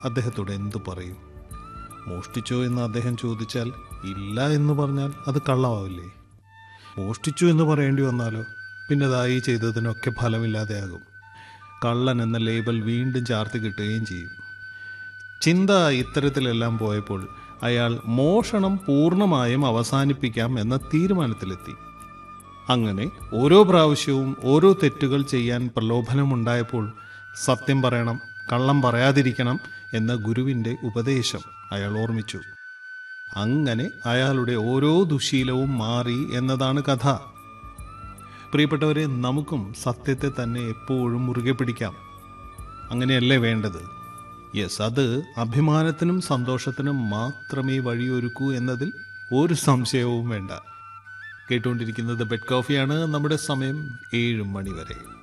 അദ്ദേഹത്തോട് എന്തു പറയും മോഷ്ടിച്ചോ എന്ന് അദ്ദേഹം ചോദിച്ചാൽ ഇല്ല എന്ന് പറഞ്ഞാൽ അത് കള്ളമാവില്ലേ മോഷ്ടിച്ചു എന്ന് പറയേണ്ടി വന്നാലോ പിന്നെ ദായി ചെയ്തതിനൊക്കെ ഫലമില്ലാതെയാകും കള്ളൻ എന്ന ലേബൽ വീണ്ടും ചാർത്തി കിട്ടുകയും ചെയ്യും ചിന്ത ഇത്തരത്തിലെല്ലാം പോയപ്പോൾ അയാൾ മോഷണം പൂർണ്ണമായും അവസാനിപ്പിക്കാം എന്ന തീരുമാനത്തിലെത്തി അങ്ങനെ ഓരോ പ്രാവശ്യവും ഓരോ തെറ്റുകൾ ചെയ്യാൻ പ്രലോഭനമുണ്ടായപ്പോൾ സത്യം പറയണം കള്ളം പറയാതിരിക്കണം എന്ന ഗുരുവിൻ്റെ ഉപദേശം അയാൾ ഓർമ്മിച്ചു അങ്ങനെ അയാളുടെ ഓരോ ദുശീലവും മാറി എന്നതാണ് കഥ പ്രിയപ്പെട്ടവരെ നമുക്കും സത്യത്തെ തന്നെ എപ്പോഴും മുറുകെ പിടിക്കാം അങ്ങനെയല്ലേ വേണ്ടത് യെസ് അത് അഭിമാനത്തിനും സന്തോഷത്തിനും മാത്രമേ വഴിയൊരുക്കൂ എന്നതിൽ ഒരു സംശയവും വേണ്ട കേട്ടുകൊണ്ടിരിക്കുന്നത് ബെഡ് കോഫിയാണ് നമ്മുടെ സമയം ഏഴ് മണി വരെ